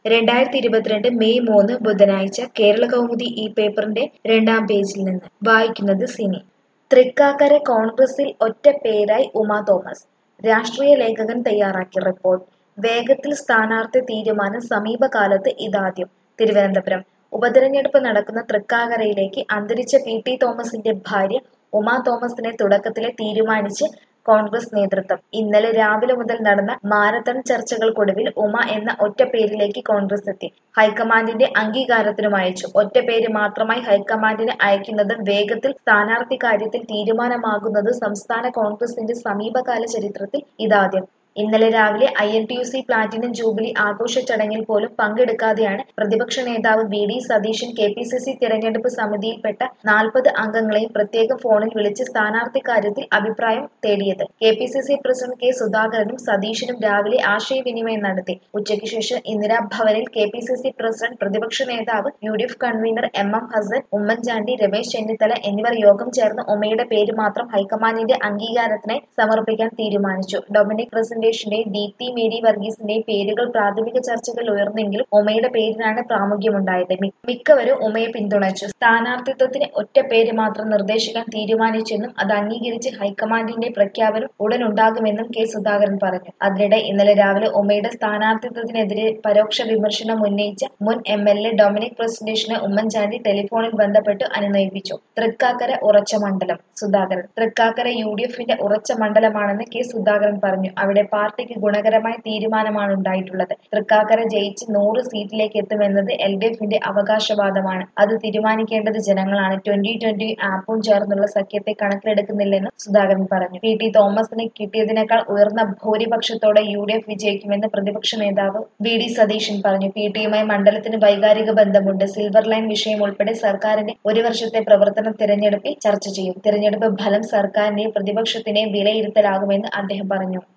രണ്ടായിരത്തി ഇരുപത്തിരണ്ട് മെയ് മൂന്ന് ബുധനാഴ്ച കേരള കൗമുദി ഈ പേപ്പറിന്റെ രണ്ടാം പേജിൽ നിന്ന് വായിക്കുന്നത് സിനി തൃക്കാക്കര കോൺഗ്രസിൽ ഒറ്റ പേരായി ഉമാ തോമസ് രാഷ്ട്രീയ ലേഖകൻ തയ്യാറാക്കിയ റിപ്പോർട്ട് വേഗത്തിൽ സ്ഥാനാർത്ഥി തീരുമാനം സമീപകാലത്ത് ഇതാദ്യം തിരുവനന്തപുരം ഉപതെരഞ്ഞെടുപ്പ് നടക്കുന്ന തൃക്കാക്കരയിലേക്ക് അന്തരിച്ച പി ടി തോമസിന്റെ ഭാര്യ ഉമാ തോമസിനെ തുടക്കത്തിലെ തീരുമാനിച്ച് കോൺഗ്രസ് നേതൃത്വം ഇന്നലെ രാവിലെ മുതൽ നടന്ന മാരത്തൺ ചർച്ചകൾക്കൊടുവിൽ ഉമ എന്ന ഒറ്റ പേരിലേക്ക് കോൺഗ്രസ് എത്തി ഹൈക്കമാൻഡിന്റെ അംഗീകാരത്തിനും അയച്ചു ഒറ്റ പേര് മാത്രമായി ഹൈക്കമാൻഡിന് അയക്കുന്നതും വേഗത്തിൽ സ്ഥാനാർത്ഥി കാര്യത്തിൽ തീരുമാനമാകുന്നത് സംസ്ഥാന കോൺഗ്രസിന്റെ സമീപകാല ചരിത്രത്തിൽ ഇതാദ്യം ഇന്നലെ രാവിലെ I N T U C platinum jubilee ആഘോഷ ചടങ്ങിൽ പോലും പങ്കെടുക്കാതെയാണ് പ്രതിപക്ഷ നേതാവ് V D Satheesan K P C C തിരഞ്ഞെടുപ്പ് സമിതിയിൽപ്പെട്ട നാൽപ്പത് അംഗങ്ങളെയും പ്രത്യേകം ഫോണിൽ വിളിച്ച് സ്ഥാനാർത്ഥി കാര്യത്തിൽ അഭിപ്രായം തേടിയത് K P C C president K സുധാകരനും സതീശനും രാവിലെ ആശയവിനിമയം നടത്തി ഉച്ചയ്ക്ക് ശേഷം ഇന്ദിരാഭവനിൽ K P C C president പ്രതിപക്ഷ നേതാവ് U D F convener M M Hasan Oommen Chandy Ramesh Chennithala എന്നിവർ യോഗം ചേർന്ന് ഉമയുടെ പേര് മാത്രം ഹൈക്കമാൻഡിന്റെ അംഗീകാരത്തിനായി സമർപ്പിക്കാൻ തീരുമാനിച്ചു ഡൊമിനിക് പ്രസന്റേഷന്റെയും ദീപ്തി മേരി വർഗീസിന്റെയും പേരുകൾ പ്രാഥമിക ചർച്ചകൾ ഉയർന്നെങ്കിലും ഉമയുടെ പേരിനാണ് പ്രാമുഖ്യമുണ്ടായത് മി- മിക്കവരും ഉമയെ പിന്തുണച്ചു സ്ഥാനാർത്ഥിത്വത്തിന് ഒറ്റ പേര് മാത്രം നിർദ്ദേശിക്കാൻ തീരുമാനിച്ചെന്നും അത് അംഗീകരിച്ച് ഹൈക്കമാൻഡിന്റെ പ്രഖ്യാപനം ഉടൻ ഉണ്ടാകുമെന്നും കെ സുധാകരൻ പറഞ്ഞു അതിനിടെ ഇന്നലെ രാവിലെ ഉമയുടെ സ്ഥാനാർത്ഥിത്വത്തിനെതിരെ പരോക്ഷ വിമർശനം ഉന്നയിച്ച മുൻ എം എൽ എ ഡൊമിനിക് പ്രസന്റേഷനെ ഉമ്മൻചാണ്ടി ടെലിഫോണിൽ ബന്ധപ്പെട്ട് അനുനയിപ്പിച്ചു തൃക്കാക്കര ഉറച്ച മണ്ഡലം സുധാകരൻ തൃക്കാക്കര യു ഡി എഫിന്റെ ഉറച്ച മണ്ഡലമാണെന്ന് കെ സുധാകരൻ പറഞ്ഞു അവിടെ പാർട്ടിക്ക് ഗുണകരമായ തീരുമാനമാണ് ഉണ്ടായിട്ടുള്ളത് തൃക്കാക്കര ജയിച്ച് നൂറ് സീറ്റിലേക്ക് എത്തുമെന്നത് എൽ ഡി എഫിന്റെ അവകാശവാദമാണ് അത് തീരുമാനിക്കേണ്ടത് ജനങ്ങളാണ് ട്വന്റി ട്വന്റി ആപ്പും ചേർന്നുള്ള സഖ്യത്തെ കണക്കിലെടുക്കുന്നില്ലെന്ന് സുധാകരൻ പറഞ്ഞു പി ടി തോമസിന് കിട്ടിയതിനേക്കാൾ ഉയർന്ന ഭൂരിപക്ഷത്തോടെ യു ഡി എഫ് വിജയിക്കുമെന്ന് പ്രതിപക്ഷ നേതാവ് വി ഡി സതീശൻ പറഞ്ഞു പി ടിയുമായി മണ്ഡലത്തിന് വൈകാരിക ബന്ധമുണ്ട് സിൽവർ ലൈൻ വിഷയം ഉൾപ്പെടെ സർക്കാരിന്റെ ഒരു വർഷത്തെ പ്രവർത്തനം തിരഞ്ഞെടുപ്പിൽ ചർച്ച ചെയ്യും തിരഞ്ഞെടുപ്പ് ഫലം സർക്കാരിന്റെയും പ്രതിപക്ഷത്തിന്റെയും വിലയിരുത്തലാകുമെന്ന് അദ്ദേഹം പറഞ്ഞു